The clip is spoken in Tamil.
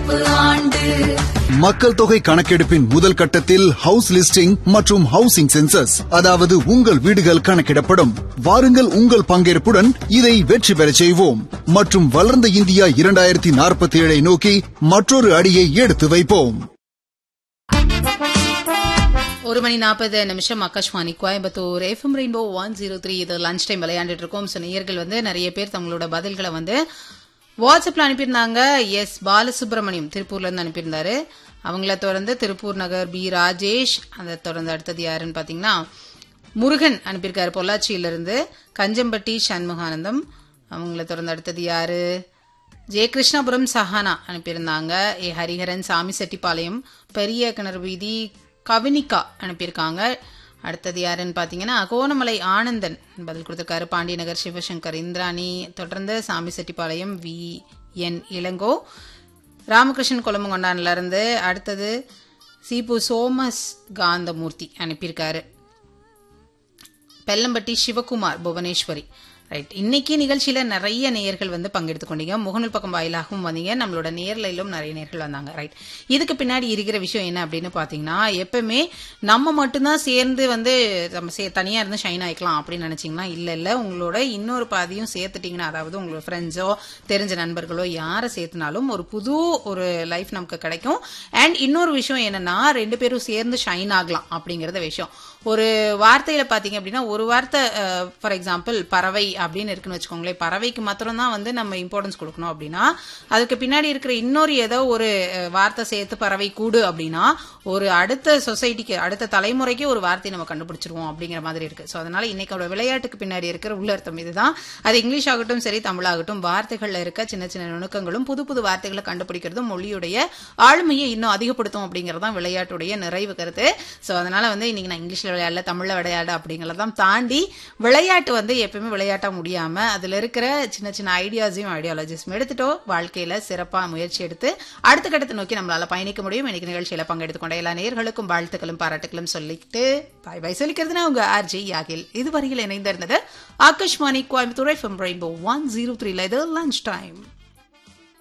நடப்பு ஆண்டு மக்கள் தொகை கணக்கெடுப்பின் முதல் கட்டத்தில் ஹவுஸ் லிஸ்டிங் மற்றும் ஹவுசிங் சென்சஸ் அதாவது உங்கள் வீடுகள் கணக்கிடப்படும் வாருங்கள் உங்கள் பங்கேற்புடன் இதை வெற்றி பெறச் செய்வோம் மற்றும் வளர்ந்த இந்தியா இரண்டாயிரத்தி நாற்பத்தி ஏழை நோக்கி மற்றொரு அடியை எடுத்து வைப்போம் ஒரு மணி நாற்பது நிமிஷம் Akashvani Coimbatore FM rainbow one zero three இது லஞ்ச் டைம் விளையாண்டுட்டு இருக்கோம் ஸோ நேயர்கள் வந்து நிறைய பேர் தங்களோட பதில்களை வந்து வாட்ஸ்அப்ல அனுப்பியிருந்தாங்க எஸ் பாலசுப்ரமணியம் திருப்பூர்ல இருந்து அனுப்பியிருந்தாரு அவங்கள தொடர்ந்து திருப்பூர் நகர் பி ராஜேஷ் அதை தொடர்ந்து அடுத்தது யாருன்னு பாத்தீங்கன்னா முருகன் அனுப்பியிருக்காரு பொள்ளாச்சியிலிருந்து கஞ்சம்பட்டி சண்முகானந்தம் அவங்கள தொடர்ந்து அடுத்தது யாரு ஜெய கிருஷ்ணபுரம் சஹானா அனுப்பியிருந்தாங்க ஏ ஹரிஹரன் சாமி செட்டிப்பாளையம் பெரிய கிணறு வீதி கவினிகா அனுப்பியிருக்காங்க அடுத்தது யாருன்னு பார்த்தீங்கன்னா அகோணமலை ஆனந்தன் பதில் கொடுத்திருக்காரு பாண்டியநகர் சிவசங்கர் இந்திராணி தொடர்ந்து சாமி செட்டிப்பாளையம் வி என் இளங்கோ ராமகிருஷ்ணன் கொலமங்கொண்டான்ல இருந்து அடுத்தது சீபு சோமஸ் காந்தமூர்த்தி அனுப்பியிருக்காரு பெல்லம்பட்டி சிவகுமார் புவனேஸ்வரி ரைட் இன்னைக்கு நிகழ்ச்சியில நிறைய நேயர்கள் வந்து பங்கெடுத்து கொண்டீங்க முகநூல் பக்கம் வாயிலாகவும் வந்தீங்க நம்மளோட நேர்லையிலும் நிறைய நேர்கள் வந்தாங்க ரைட் இதுக்கு பின்னாடி இருக்கிற விஷயம் என்ன அப்படின்னு பாத்தீங்கன்னா எப்பவுமே நம்ம மட்டும்தான் சேர்ந்து வந்து நம்ம சே தனியா இருந்து ஷைன் ஆயிக்கலாம் அப்படின்னு நினைச்சீங்கன்னா இல்ல இல்ல உங்களோட இன்னொரு பாதியும் சேர்த்துட்டீங்கன்னா அதாவது உங்களோட ஃப்ரெண்ட்ஸோ தெரிஞ்ச நண்பர்களோ யாரை சேர்த்துனாலும் ஒரு புது ஒரு லைஃப் நமக்கு கிடைக்கும் அண்ட் இன்னொரு விஷயம் என்னன்னா ரெண்டு பேரும் சேர்ந்து ஷைன் ஆகலாம் அப்படிங்கறத விஷயம் ஒரு வார்த்தையில பாத்தீங்க அப்படின்னா ஒரு வார்த்தை ஃபார் எக்ஸாம்பிள் பறவை அப்படின்னு இருக்குன்னு வச்சுக்கோங்களேன் பறவைக்கு மாத்திரம் தான் வந்து நம்ம இம்பார்ட்டன்ஸ் கொடுக்கணும் அப்படின்னா அதுக்கு பின்னாடி இருக்கிற இன்னொரு ஏதோ ஒரு அஹ், வார்த்தை சேர்த்து பறவை கூடு அப்படின்னா ஒரு அடுத்த சொசைட்டிக்கு அடுத்த தலைமுறைக்கு ஒரு வார்த்தையை நம்ம கண்டுபிடிச்சிருவோம் அப்படிங்கிற மாதிரி இருக்கு ஸோ அதனால இன்னைக்கோட விளையாட்டுக்கு பின்னாடி இருக்கிற உள்ளர்த்தம் இதுதான் அது இங்கிலீஷ் ஆகட்டும் சரி தமிழாகட்டும் வார்த்தைகள்ல இருக்க சின்ன சின்ன நுணுக்கங்களும் புது புது வார்த்தைகளை கண்டுபிடிக்கிறதும் மொழியுடைய ஆளுமையை இன்னும் அதிகப்படுத்தும் அப்படிங்கறதுதான் விளையாட்டுடைய நிறைவு கருத்து ஸோ அதனால வந்து இன்னைக்கு நான் இங்கிலீஷ்ல விளையாடல தமிழ்ல விளையாட அப்படிங்கறதான் தாண்டி விளையாட்டு வந்து எப்பயுமே விளையாட்டா முடியாம அதுல இருக்கிற சின்ன சின்ன ஐடியாஸையும் ஐடியாலஜிஸும் எடுத்துட்டோ வாழ்க்கையில சிறப்பா முயற்சி எடுத்து அடுத்த கட்டத்தை நோக்கி நம்மளால பயணிக்க முடியும் இன்னைக்கு நிகழ்ச்சியில பங்கெடுத்து கொண்ட எல்லா நேர்களுக்கும் வாழ்த்துக்களும் பாராட்டுகளும் சொல்லிட்டு பாய் பாய் சொல்லிக்கிறதுனா உங்க ஆர்ஜி யாகில் இதுவரையில் இணைந்திருந்தது Akashvani Coimbatore FM rainbow one zero த்ரீல இது லஞ்ச் டைம்